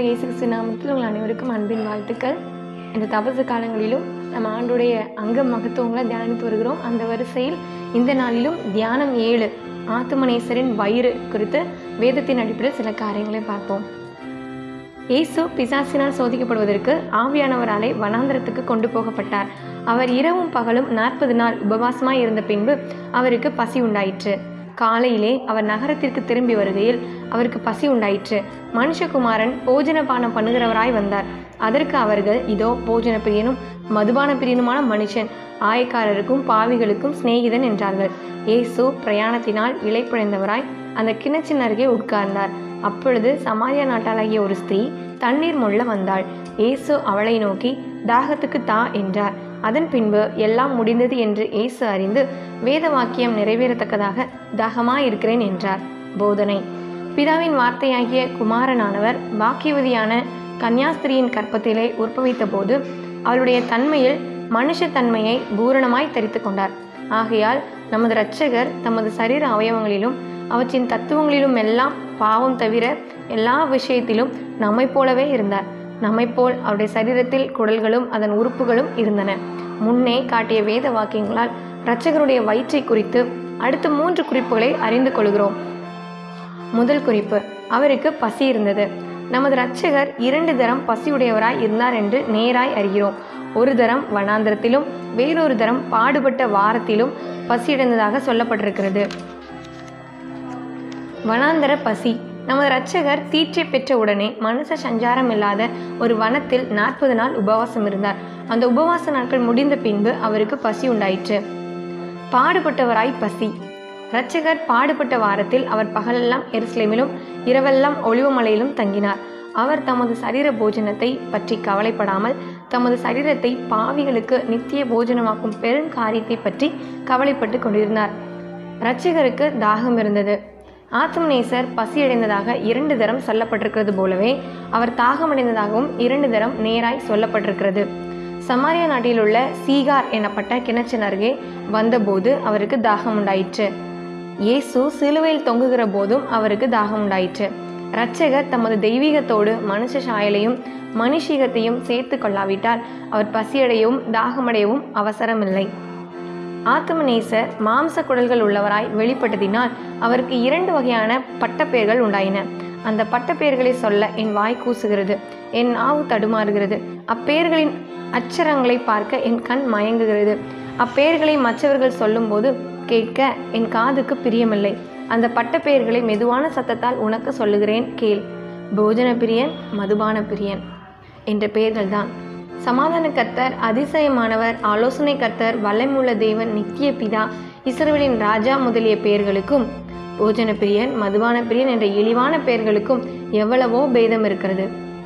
ஆண்டவராக இயேசு கிறிஸ்து நாமத்தில் உங்கள் அனைவருக்கும் அன்பின் வாழ்த்துக்கள் இந்த தபசு காலங்களிலும் நம்ம ஆண்டுடைய அங்க மகத்துவங்களை தியானித்து வருகிறோம் அந்த வரிசையில் இந்த நாளிலும் தியானம் ஏழு ஆத்துமனேசரின் வயிறு குறித்து வேதத்தின் அடிப்படையில் சில காரியங்களை பார்ப்போம் இயேசு பிசாசினால் சோதிக்கப்படுவதற்கு ஆவியானவராலே வனாந்தரத்துக்கு கொண்டு போகப்பட்டார் அவர் இரவும் பகலும் நாற்பது நாள் உபவாசமாய் இருந்த பின்பு அவருக்கு பசி உண்டாயிற்று காலையிலே அவர் நகரத்திற்கு திரும்பி வருகையில் அவருக்கு பசி உண்டாயிற்று மனுஷகுமாரன் போஜன பானம் பண்ணுகிறவராய் வந்தார் அதற்கு அவர்கள் இதோ போஜன பிரியனும் மதுபான பிரியனுமான மனுஷன் ஆயக்காரருக்கும் பாவிகளுக்கும் சிநேகிதன் என்றார்கள் இயேசு பிரயாணத்தினால் இளைப்பிழைந்தவராய் அந்த கிணற்றின் அருகே உட்கார்ந்தார் அப்பொழுது சமாரியா நாட்டாளாகிய ஒரு ஸ்திரீ தண்ணீர் மொள்ள வந்தாள் இயேசு அவளை நோக்கி தாகத்துக்கு தா என்றார் அதன் பின்பு எல்லாம் முடிந்தது என்று இயேசு அறிந்து வேத வாக்கியம் நிறைவேறத்தக்கதாக தாகமாயிருக்கிறேன் என்றார் போதனை பிதாவின் வார்த்தையாகிய குமாரனானவர் பாக்கியவதியான கன்னியாஸ்திரியின் கற்பத்திலே உற்பவித்த போது அவளுடைய தன்மையில் மனுஷத்தன்மையை பூரணமாய் தரித்து கொண்டார் ஆகையால் நமது இரட்சகர் தமது சரீர அவயவங்களிலும் அவற்றின் தத்துவங்களிலும் எல்லாம் பாவம் தவிர எல்லா விஷயத்திலும் நம்மைப் போலவே இருந்தார் நம்மைப் போல் அவருடைய சரீரத்தில் குடல்களும் அதன் உறுப்புகளும் இருந்தன முன்னே காட்டிய வேத வாக்கியங்களால் இரட்சகருடைய வயிற்றை குறித்து அடுத்த மூன்று குறிப்புகளை அறிந்து கொள்கிறோம் முதல் குறிப்பு அவருக்கு பசி இருந்தது நமது இரட்சகர் இரண்டு தரம் பசியுடையவராய் இருந்தார் என்று நேராய் அறிகிறோம் ஒரு தரம் வனாந்திரத்திலும் வேறொரு தரம் பாடுபட்ட வாரத்திலும் பசியடைந்ததாக சொல்லப்பட்டிருக்கிறது வனாந்தர பசி நமது இரட்சகர் தீட்சை பெற்ற உடனே மனுஷ சஞ்சாரம் இல்லாத ஒரு வனத்தில் நாற்பது நாள் உபவாசம் இருந்தார் அந்த உபவாச நாட்கள் முடிந்த பின்பு அவருக்கு பசி உண்டாயிற்று பாடுபட்டவராய் பசி இரட்சகர் பாடுபட்ட வாரத்தில் அவர் பகலெல்லாம் எருசலேமிலும் இரவெல்லாம் ஒளிவுமலையிலும் தங்கினார் அவர் தமது சரீர போஜனத்தை பற்றி கவலைப்படாமல் தமது சரீரத்தை பாவிகளுக்கு நித்திய போஜனமாக்கும் பெரும் காரியத்தை பற்றி கவலைப்பட்டு கொண்டிருந்தார் இரட்சகருக்கு தாகம் இருந்தது ஆத்மநேசர் பசியடைந்ததாக இரண்டு தரம் சொல்லப்பட்டிருக்கிறது போலவே அவர் தாகமடைந்ததாகவும் இரண்டு தரம் நேராய் சொல்லப்பட்டிருக்கிறது சமாரியா நாட்டில் உள்ள சீகார் எனப்பட்ட கிணற்றின் அருகே வந்தபோது அவருக்கு தாகம் உண்டாயிற்று இயேசு சிலுவையில் தொங்குகிற போதும் அவருக்கு தாகம் உண்டாயிற்று இரட்சகர் தமது தெய்வீகத்தோடு மனுஷ சாயலையும் மனுஷீகத்தையும் சேர்த்து கொள்ளாவிட்டால் அவர் பசியடையவும் தாகமடையவும் அவசரமில்லை ஆத்மநேசர் மாம்ச குடல்கள் உள்ளவராய் வெளிப்பட்டதினால் அவருக்கு இரண்டு வகையான பட்டப்பெயர்கள் உண்டாயின அந்த பட்டப்பெயர்களை சொல்ல என் வாய் கூசுகிறது என் நாவு தடுமாறுகிறது அப்பெயர்களின் அச்சரங்களை பார்க்க என் கண் மயங்குகிறது அப்பெயர்களை மற்றவர்கள் சொல்லும்போது கேட்க என் காதுக்கு பிரியமில்லை அந்த பட்டப்பெயர்களை மெதுவான சத்தத்தால் உனக்கு சொல்லுகிறேன் கேள் போஜன பிரியன் மதுபான பிரியன் என்ற பெயர்கள்தான் சமாதான கர்த்தர் அதிசயமானவர் ஆலோசனை கர்த்தர் வல்லமுள்ள தேவன் நித்திய பிதா இஸ்ரவேலின் ராஜா முதலிய பெயர்களுக்கும் போஜன பிரியன் மதுபான பிரியன் என்ற இழிவான பெயர்களுக்கும் எவ்வளவோ பேதம் இருக்கிறது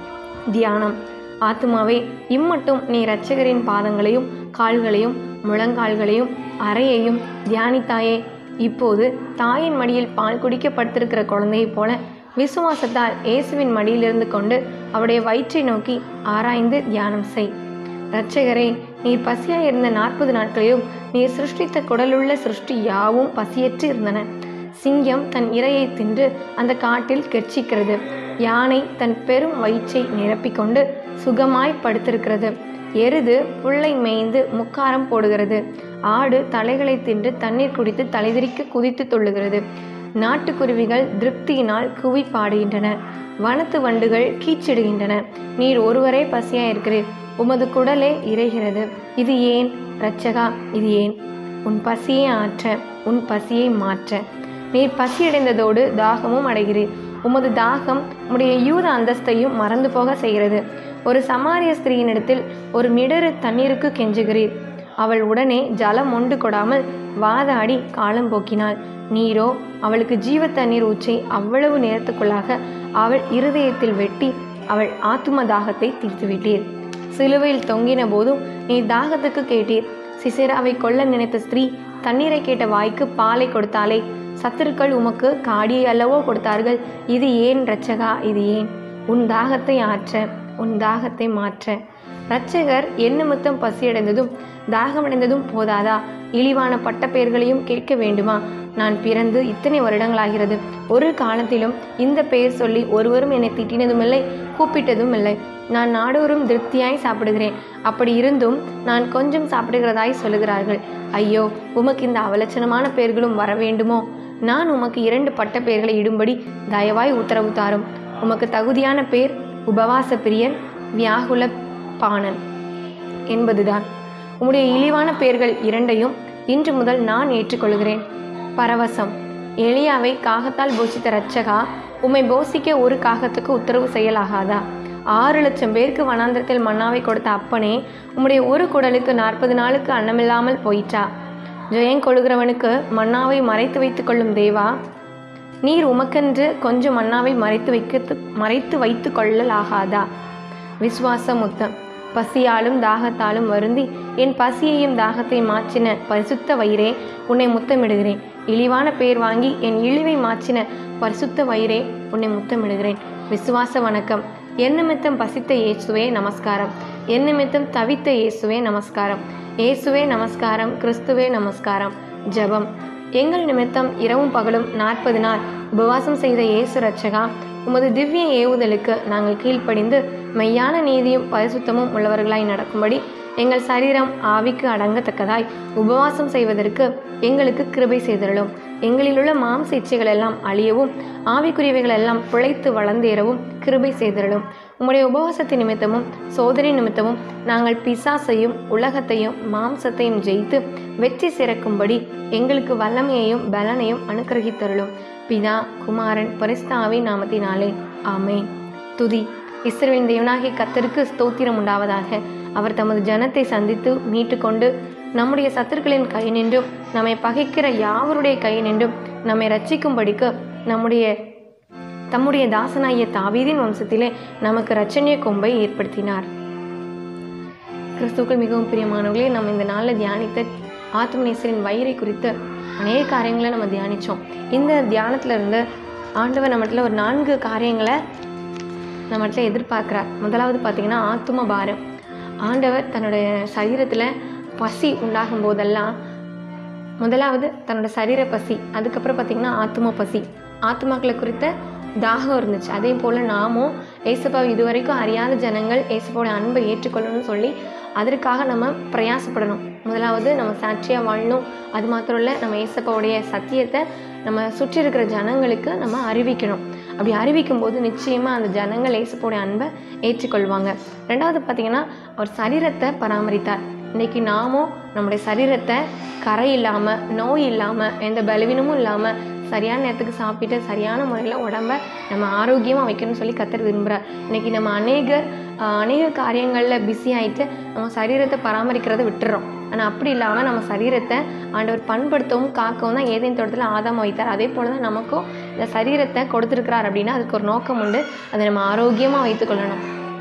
தியானம் ஆத்துமாவே இம்மட்டும் நீ இரட்சகரின் பாதங்களையும் கால்களையும் முழங்கால்களையும் அறையையும் தியானித்தாயே இப்போது தாயின் மடியில் பால் குடிக்க படுத்திருக்கிற குழந்தையைப் போல விசுவாசத்தால் இயேசுவின் மடியிலிருந்து கொண்டு அவருடைய வயிற்றை நோக்கி ஆராய்ந்து தியானம் செய் இரட்சகரே நீர் பசியாய் இருந்த நாற்பது நாட்களிலும் நீர் சிருஷ்டித்த குடலுள்ள சிருஷ்டி யாவும் பசியற்று இருந்தன சிங்கம் தன் இரையை தின்று அந்த காட்டில் கெர்ச்சிக்கிறது யானை தன் பெரும் வயிற்றை நிரப்பிக்கொண்டு சுகமாய் படுத்திருக்கிறது எருது புல்லை மேய்ந்து முக்காரம் போடுகிறது ஆடு தலைகளை தின்று தண்ணீர் குடித்து தலைவிரிக்க குதித்து துள்ளுகிறது நாட்டுக்குருவிகள் திருப்தியினால் குவி பாடுகின்றன வனத்து வண்டுகள் கீச்சிடுகின்றன நீர் ஒருவரே பசியாயிருக்கிறீர் உமது குடலே இறைகிறது இது ஏன் இரட்சகா இது ஏன் உன் பசியை ஆற்ற உன் பசியை மாற்ற நீர் பசியடைந்ததோடு தாகமும் அடைகிறீர் உமது தாகம் உடைய யூத அந்தஸ்தையும் மறந்து போக செய்கிறது ஒரு சமாரிய ஸ்திரீயினிடத்தில் ஒரு மிடரு தண்ணீருக்கு கெஞ்சுகிறீர் அவள் உடனே ஜலம் உண்டு கொடாமல் வாதாடி காலம் போக்கினாள் நீரோ அவளுக்கு ஜீவ தண்ணீர் ஊற்றி அவ்வளவு நேரத்துக்குள்ளாக அவள் இருதயத்தில் வெட்டி அவள் ஆத்தும தாகத்தை தீர்த்துவிட்டீர் சிலுவையில் தொங்கின போதும் நீ தாகத்துக்கு கேட்டீர் சிசேராவை கொல்ல நினைத்த ஸ்திரீ தண்ணீரை கேட்ட வாய்க்கு பாலை கொடுத்தாலே சத்துருக்கள் உமக்கு காடியை அல்லவோ கொடுத்தார்கள் இது ஏன் இரட்சகா இது ஏன் உன் தாகத்தை ஆற்ற உன் தாகத்தை மாற்ற இரட்சகர் என் நிமித்தம் பசியடைந்ததும் தாகமடைந்ததும் போதாதா இழிவான பட்ட பெயர்களையும் கேட்க வேண்டுமா நான் பிறந்து இத்தனை வருடங்களாகிறது ஒரு காலத்திலும் இந்த பெயர் சொல்லி ஒருவரும் என்னை திட்டினதும் இல்லை கூப்பிட்டதும் இல்லை நான் நாடோறும் திருப்தியாய் சாப்பிடுகிறேன் அப்படி இருந்தும் நான் கொஞ்சம் சாப்பிடுகிறதாய் சொல்லுகிறார்கள் ஐயோ உமக்கு இந்த அவலட்சணமான பெயர்களும் வர வேண்டுமோ நான் உமக்கு இரண்டு பட்ட பெயர்களை இடும்படி தயவாய் உத்தரவு தாரும் உமக்கு தகுதியான பேர் உபவாச பிரியன் வியாகுல பாணன் என்பதுதான் உம்முடைய இழிவான பெயர்கள் இரண்டையும் இன்று முதல் நான் ஏற்றுக்கொள்கிறேன் பரவசம் எளியாவை காகத்தால் போஷித்த ரட்சகா உம்மை போஷிக்க ஒரு காகத்துக்கு உத்தரவு செய்யலாகாதா ஆறு லட்சம் பேருக்கு வனாந்திரத்தில் மன்னாவை கொடுத்த அப்பனே உம்முடைய ஒரு குடலுக்கு நாற்பது நாளுக்கு அன்னமில்லாமல் போயிற்றா ஜெயம் கொள்கிறவனுக்கு மன்னாவை மறைத்து வைத்துக் கொள்ளும் தேவா நீர் உமக்கென்று கொஞ்சம் மன்னாவை மறைத்து வைக்க மறைத்து வைத்து கொள்ளலாகாதா விசுவாச முத்தம் பசியாலும் தாகத்தாலும் வருந்தி என் பசியையும் தாகத்தை மாற்றின பரிசுத்த வயிறே உன்னை முத்தமிடுகிறேன் இழிவான பெயர் வாங்கி என் இழிவை மாற்றின பரிசுத்த வயிறே உன்னை முத்தமிடுகிறேன் விசுவாச வணக்கம் என் நிமித்தம் பசித்த இயேசுவே நமஸ்காரம் என் நிமித்தம் தவித்த இயேசுவே நமஸ்காரம் இயேசுவே நமஸ்காரம் கிறிஸ்துவே நமஸ்காரம் ஜெபம் எங்கள் நிமித்தம் இரவும் பகலும் நாற்பது நாள் உபவாசம் செய்த இயேசு ரட்சகா உமது திவ்ய ஏவுதலுக்கு நாங்கள் கீழ்ப்படிந்து மெய்யான நீதியும் பரிசுத்தமும் உள்ளவர்களாய் நடக்கும்படி எங்கள் சரீரம் ஆவிக்கு அடங்கத்தக்கதாய் உபவாசம் செய்வதற்கு எங்களுக்கு கிருபை செய்தருளும் எங்களிலுள்ள மாம்ச இச்சைகள் எல்லாம் அழியவும் ஆவிக்குரியவைகள் எல்லாம் பிழைத்து வளர்ந்தேறவும் கிருபை செய்தருளும் உம்முடைய உபவாசத்தின் நிமித்தமும் சோதனை நிமித்தமும் நாங்கள் பிசாசையும் உலகத்தையும் மாம்சத்தையும் ஜெயித்து வெற்றி சிறக்கும்படி எங்களுக்கு வல்லமையையும் பலனையும் அனுக்கிரகித்தருளும் பிதா குமாரன் பரிஸ்தாவி நாமத்தினாலே ஆமேன் துதி இஸ்ரவேலின் தேவனாகிய கத்தருக்கு ஸ்தோத்திரம் உண்டாவதாக அவர் தமது ஜனத்தை சந்தித்து மீட்டு கொண்டு நம்முடைய சத்துருக்களின் கை நின்றும் நம்மை பகைக்கிற யாவருடைய கை நின்றும் நம்மை ரட்சிக்கும்படிக்கு நம்முடைய தம்முடைய தாசனாகிய தாவீதின் வம்சத்திலே நமக்கு ரட்சணிய கொம்பை ஏற்படுத்தினார் கிறிஸ்துக்கள் மிகவும் பிரியமானவர்களே நம்ம இந்த நாளில் தியானித்த ஆத்மநேசரின் வயிறை குறித்து அநேக காரியங்களை நம்ம தியானித்தோம் இந்த தியானத்துல இருந்து ஆண்டவர் நம்மகிட்ட ஒரு நான்கு காரியங்களை நம்மகிட்ட எதிர்பார்க்குறார் முதலாவது பார்த்தீங்கன்னா ஆத்தும பாரம் ஆண்டவர் தன்னுடைய சரீரத்தில் பசி உண்டாகும் போதெல்லாம் முதலாவது தன்னோட சரீர பசி அதுக்கப்புறம் பார்த்தீங்கன்னா ஆத்தும பசி ஆத்துமாக்களை குறித்த தாகம் இருந்துச்சு அதே போல் நாமும் ஏசப்பாவை இதுவரைக்கும் அறியாத ஜனங்கள் ஏசப்பாவோட அன்பை ஏற்றுக்கொள்ளணும்னு சொல்லி அதற்காக நம்ம பிரயாசப்படணும் முதலாவது நம்ம சாட்சியாக வாழணும் அது மாத்திரம் இல்லை நம்ம ஏசப்பாவுடைய சத்தியத்தை நம்ம சுற்றி இருக்கிற ஜனங்களுக்கு நம்ம அறிவிக்கணும் அப்படி அறிவிக்கும் போது நிச்சயமாக அந்த ஜனங்கள் ஏசப்பாவுடைய அன்பை ஏற்றுக்கொள்வாங்க ரெண்டாவது பார்த்தீங்கன்னா அவர் சரீரத்தை பராமரித்தார் இன்னைக்கு நாமும் நம்முடைய சரீரத்தை கரை இல்லாமல் நோய் இல்லாமல் எந்த பலவீனமும் இல்லாமல் சரியான நேரத்துக்கு சாப்பிட்டு சரியான முறையில் உடம்ப நம்ம ஆரோக்கியமாக வைக்கணும்னு சொல்லி கத்தர் விரும்புகிறார் இன்னைக்கு நம்ம அநேக ஆஹ், அநேக காரியங்களில் பிஸி ஆகிட்டு நம்ம சரீரத்தை பராமரிக்கிறத விட்டுறோம் ஆனால் அப்படி இல்லாமல் நம்ம சரீரத்தை ஆண்டவர் பண்படுத்தவும் காக்கவும் தான் ஏதேன் தோட்டத்தில் ஆதாம வைத்தார் அதே போல் தான் நமக்கும் இந்த சரீரத்தை கொடுத்துருக்கிறார் அப்படின்னா அதுக்கு ஒரு நோக்கம் உண்டு அதை நம்ம ஆரோக்கியமாக வைத்துக்கொள்ளணும்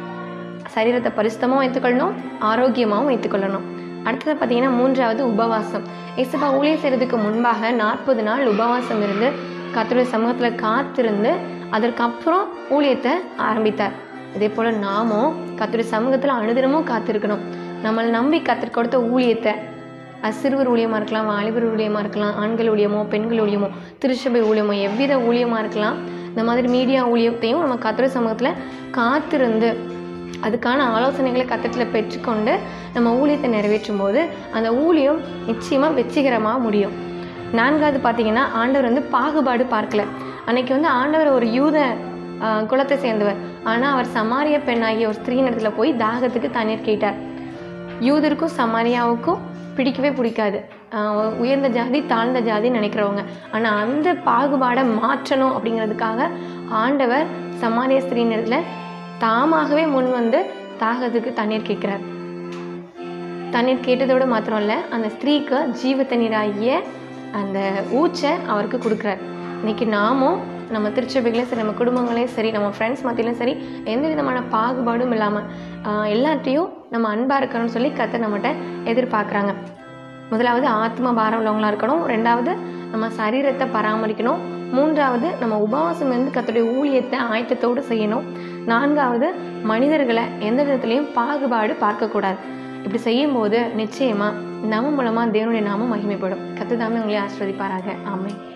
சரீரத்தை பரிசுத்தமாக வைத்துக்கொள்ளணும் ஆரோக்கியமாகவும் வைத்துக்கொள்ளணும் அடுத்தது பார்த்தீங்கன்னா மூன்றாவது உபவாசம் இசப்பா ஊழியர் செய்கிறதுக்கு முன்பாக நாற்பது நாள் உபவாசம் இருந்து கர்த்தருடைய சமூகத்தில் காத்திருந்து அதற்கப்புறம் ஊழியத்தை ஆரம்பித்தார் இதே போல் நாமும் கர்த்தருடைய சமூகத்தில் அனுதினமும் காத்திருக்கணும் நம்மளை நம்பி கத்தர் கொடுத்த ஊழியத்தை அது சிறுவர் ஊழியமாக இருக்கலாம் வாலிபர் ஊழியமாக இருக்கலாம் ஆண்கள் ஊழியமோ பெண்கள் ஊழியமோ திருச்சபை ஊழியமோ எவ்வித ஊழியமாக இருக்கலாம் இந்த மாதிரி மீடியா ஊழியத்தையும் நம்ம கத்திர சமூகத்தில் காத்திருந்து அதுக்கான ஆலோசனைகளை கத்தத்தில் பெற்றுக்கொண்டு நம்ம ஊழியத்தை நிறைவேற்றும் போது அந்த ஊழியம் நிச்சயமாக வெற்றிகரமாக முடியும் நான்காவது பார்த்தீங்கன்னா ஆண்டவர் வந்து பாகுபாடு பார்க்கல அன்னைக்கு வந்து ஆண்டவர் ஒரு யூத ஆஹ், குலத்தை சேர்ந்தவர் ஆனால் அவர் சமாரிய பெண்ணாகிய ஒரு ஸ்திரீ இடத்துல போய் தாகத்துக்கு தண்ணீர் கேட்டார் யூதருக்கும் சமாரியாவுக்கும் பிடிக்கவே பிடிக்காது ஆஹ் உயர்ந்த ஜாதி தாழ்ந்த ஜாதின்னு நினைக்கிறவங்க ஆனால் அந்த பாகுபாடை மாற்றணும் அப்படிங்கிறதுக்காக ஆண்டவர் சமாரிய ஸ்திரீனிடத்துல தாமாகவே முன் வந்து தாகத்துக்கு தண்ணீர் கேட்குறார் தண்ணீர் கேட்டதோடு மாத்திரம் இல்லை அந்த ஸ்திரீக்கு ஜீவ தண்ணீராகிய அந்த ஊச்சை அவருக்கு கொடுக்குறார் இன்னைக்கு நாமும் நம்ம திருச்சபைகளையும் சரி நம்ம குடும்பங்களையும் சரி நம்ம ஃப்ரெண்ட்ஸ் மத்தியிலும் சரி எந்த விதமான பாகுபாடும் இல்லாமல் எல்லாத்தையும் நம்ம அன்பாக இருக்கணும்னு சொல்லி கத்தை நம்மகிட்ட எதிர்பார்க்குறாங்க முதலாவது ஆத்ம பாரம் உள்ளவங்களா இருக்கணும் ரெண்டாவது நம்ம சரீரத்தை பராமரிக்கணும் மூன்றாவது நம்ம உபவாசம் இருந்து கர்த்தருடைய ஊழியத்தை ஆயத்தத்தோடு செய்யணும் நான்காவது மனிதர்களை எந்த விதத்துலையும் பாகுபாடு பார்க்கக்கூடாது இப்படி செய்யும்போது நிச்சயமாக நம்ம மூலமாக தேவனுடைய நாமம் மகிமைப்படும் கத்து தாமே உங்களை ஆஸ்வதிப்பாராக ஆமை